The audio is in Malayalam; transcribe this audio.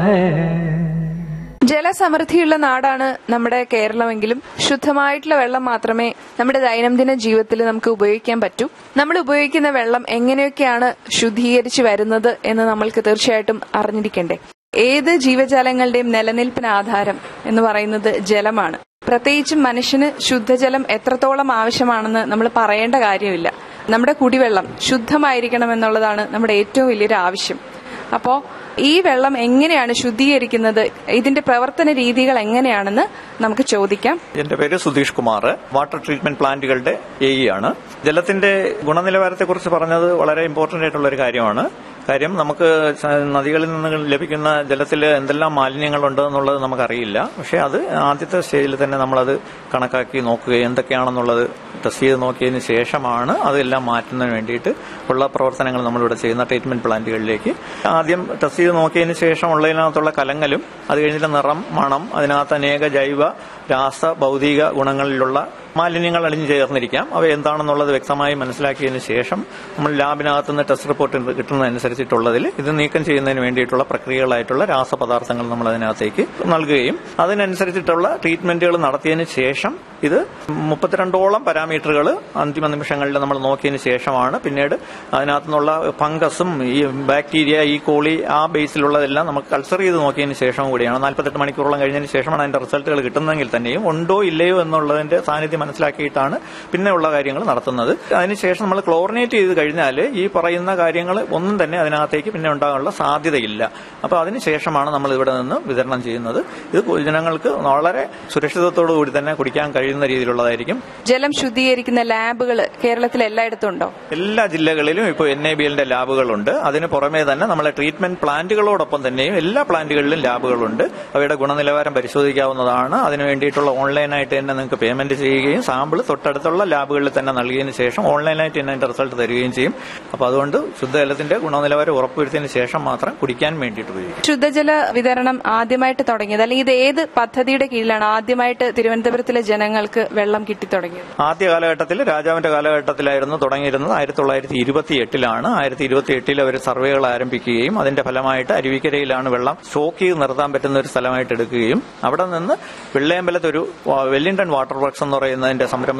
ജലസമൃദ്ധിയുള്ള നാടാണ് നമ്മുടെ കേരളമെങ്കിലും ശുദ്ധമായിട്ടുള്ള വെള്ളം മാത്രമേ നമ്മുടെ ദൈനംദിന ജീവിതത്തിൽ നമുക്ക് ഉപയോഗിക്കാൻ പറ്റൂ നമ്മൾ ഉപയോഗിക്കുന്ന വെള്ളം എങ്ങനെയൊക്കെയാണ് ശുദ്ധീകരിച്ചു വരുന്നത് എന്ന് നമ്മൾക്ക് തീർച്ചയായിട്ടും അറിഞ്ഞിരിക്കണ്ടേ ഏത് ജീവജാലങ്ങളുടെയും നിലനിൽപ്പിന് ആധാരം എന്ന് പറയുന്നത് ജലമാണ് പ്രത്യേകിച്ചും മനുഷ്യന് ശുദ്ധജലം എത്രത്തോളം ആവശ്യമാണെന്ന് നമ്മൾ പറയേണ്ട കാര്യമില്ല നമ്മുടെ കുടിവെള്ളം ശുദ്ധമായിരിക്കണം എന്നുള്ളതാണ് നമ്മുടെ ഏറ്റവും വലിയൊരു ആവശ്യം അപ്പോ ഈ വെള്ളം എങ്ങനെയാണ് ശുദ്ധീകരിക്കുന്നത് ഇതിന്റെ പ്രവർത്തന രീതികൾ എങ്ങനെയാണെന്ന് നമുക്ക് ചോദിക്കാം എന്റെ പേര് സുധീഷ് കുമാർ വാട്ടർ ട്രീറ്റ്മെന്റ് പ്ലാന്റുകളുടെ എ ആണ് ജലത്തിന്റെ ഗുണനിലവാരത്തെക്കുറിച്ച് പറഞ്ഞത് വളരെ ഇമ്പോർട്ടന്റ് ആയിട്ടുള്ള ഒരു കാര്യമാണ് കാര്യം നമുക്ക് സ- നദികളിൽ നിന്ന് ലഭിക്കുന്ന ജലത്തിൽ എന്തെല്ലാം മാലിന്യങ്ങളുണ്ട് എന്നുള്ളത് നമുക്കറിയില്ല പക്ഷെ അത് ആദ്യത്തെ സ്റ്റേജിൽ തന്നെ നമ്മളത് കണക്കാക്കി നോക്കുകയും എന്തൊക്കെയാണെന്നുള്ളത് ടെസ്റ്റ് ചെയ്ത് നോക്കിയതിന് ശേഷമാണ് അതെല്ലാം മാറ്റുന്നതിന് വേണ്ടിയിട്ട് ഉള്ള പ്രവർത്തനങ്ങൾ നമ്മളിവിടെ ചെയ്യുന്ന ട്രീറ്റ്മെന്റ് പ്ലാന്റുകളിലേക്ക് ആദ്യം ടെസ്റ്റ് ചെയ്ത് നോക്കിയതിന് ശേഷം ഉള്ളതിനകത്തുള്ള കലങ്ങലും അത് കഴിഞ്ഞിട്ട് നിറം മണം അതിനകത്ത് അനേക ജൈവ രാസ ഭൗതിക ഗുണങ്ങളിലുള്ള മാലിന്യങ്ങൾ അടിഞ്ഞു ചേർന്നിരിക്കാം അവ എന്താണെന്നുള്ളത് വ്യക്തമായി മനസ്സിലാക്കിയതിന് ശേഷം നമ്മൾ ലാബിനകത്ത് നിന്ന് ടെസ്റ്റ് റിപ്പോർട്ട് കിട്ടുന്നതനുസരിച്ചിട്ടുള്ളതിൽ ഇത് നീക്കം ചെയ്യുന്നതിന് വേണ്ടിയിട്ടുള്ള പ്രക്രിയകളായിട്ടുള്ള രാസപദാർത്ഥങ്ങൾ നമ്മൾ അതിനകത്തേക്ക് നൽകുകയും അതിനനുസരിച്ചിട്ടുള്ള ട്രീറ്റ്മെന്റുകൾ നടത്തിയതിന് ശേഷം ഇത് മുപ്പത്തിരണ്ടോളം പാരാമീറ്ററുകൾ അന്തിമ നിമിഷങ്ങളിൽ നമ്മൾ നോക്കിയതിന് ശേഷമാണ് പിന്നീട് അതിനകത്തു നിന്നുള്ള ഫംഗസും ഈ ബാക്ടീരിയ ഈ കോളി ആ ബേസിലുള്ളതെല്ലാം നമുക്ക് കൾച്ചർ ചെയ്ത് നോക്കിയതിന് ശേഷം കൂടിയാണ് നാൽപ്പത്തെട്ട് മണിക്കൂറോളം കഴിഞ്ഞതിന് ശേഷമാണ് അതിന്റെ റിസൾട്ടുകൾ കിട്ടുന്നതെങ്കിൽ തന്നെയും ഉണ്ടോ ഇല്ലയോ എന്നുള്ളതിന്റെ സാന്നിധ്യം മനസ്സിലാക്കിയിട്ടാണ് പിന്നെ ഉള്ള കാര്യങ്ങൾ നടത്തുന്നത് അതിനുശേഷം നമ്മൾ ക്ലോറിനേറ്റ് ചെയ്ത് കഴിഞ്ഞാൽ ഈ പറയുന്ന കാര്യങ്ങൾ ഒന്നും തന്നെ അതിനകത്തേക്ക് പിന്നെ ഉണ്ടാകാനുള്ള സാധ്യതയില്ല അപ്പോൾ അതിനുശേഷമാണ് നമ്മൾ ഇവിടെ നിന്ന് വിതരണം ചെയ്യുന്നത് ഇത് ജനങ്ങൾക്ക് വളരെ സുരക്ഷിതത്തോടു കൂടി തന്നെ കുടിക്കാൻ കഴിയുന്ന രീതിയിലുള്ളതായിരിക്കും ജലം ശുദ്ധീകരിക്കുന്ന ലാബുകൾ കേരളത്തിൽ എല്ലായിടത്തും ഉണ്ടോ എല്ലാ ജില്ലകളിലും ഇപ്പോൾ എൻ എ ബി എല്ലിന്റെ ലാബുകളുണ്ട് അതിന് പുറമേ തന്നെ നമ്മളെ ട്രീറ്റ്മെന്റ് പ്ലാന്റുകളോടൊപ്പം തന്നെയും എല്ലാ പ്ലാന്റുകളിലും ലാബുകളുണ്ട് അവയുടെ ഗുണനിലവാരം പരിശോധിക്കാവുന്നതാണ് അതിന് വേണ്ടിയിട്ടുള്ള ഓൺലൈനായിട്ട് തന്നെ നിങ്ങൾക്ക് പേയ്മെന്റ് ചെയ്യുകയും സാമ്പിൾ തൊട്ടടുത്തുള്ള ലാബുകളിൽ തന്നെ നൽകിയതിന് ശേഷം ഓൺലൈനായിട്ട് തന്നെ അതിന്റെ റിസൾട്ട് തരികയും ചെയ്യും അപ്പോൾ അതുകൊണ്ട് ശുദ്ധജലത്തിന്റെ ഗുണനിലവാരം ഉറപ്പുവരുത്തിയതിന് ശേഷം മാത്രം കുടിക്കാൻ വേണ്ടിയിട്ട് ഉപയോഗിക്കും ശുദ്ധജല വിതരണം ആദ്യമായിട്ട് തുടങ്ങിയത് അല്ലെങ്കിൽ ഇത് ഏത് പദ്ധതിയുടെ കീഴിലാണ് ആദ്യമായിട്ട് തിരുവനന്തപുരത്തിലെ ജനങ്ങൾക്ക് വെള്ളം കിട്ടിത്തുടങ്ങിയത് ആദ്യ കാലഘട്ടത്തിൽ രാജാവിന്റെ കാലഘട്ടത്തിലായിരുന്നു തുടങ്ങിയിരുന്നത് ആയിരത്തി തൊള്ളായിരത്തി ഇരുപത്തി എട്ടിലാണ് ആയിരത്തി ഇരുപത്തി എട്ടിൽ അവർ സർവേകൾ ആരംഭിക്കുകയും അതിന്റെ ഫലമായിട്ട് അരുവിക്കരയിലാണ് വെള്ളം സ്റ്റോക്ക് ചെയ്ത് നിർത്താൻ പറ്റുന്ന ഒരു സ്ഥലമായിട്ട് എടുക്കുകയും അവിടെ നിന്ന് വെള്ളയമ്പലത്ത് ഒരു വെല്ലിംഗ്ടൺ വാട്ടർ വർക്ക്സ് എന്ന് പറയുന്നതിന്റെ സംരംഭം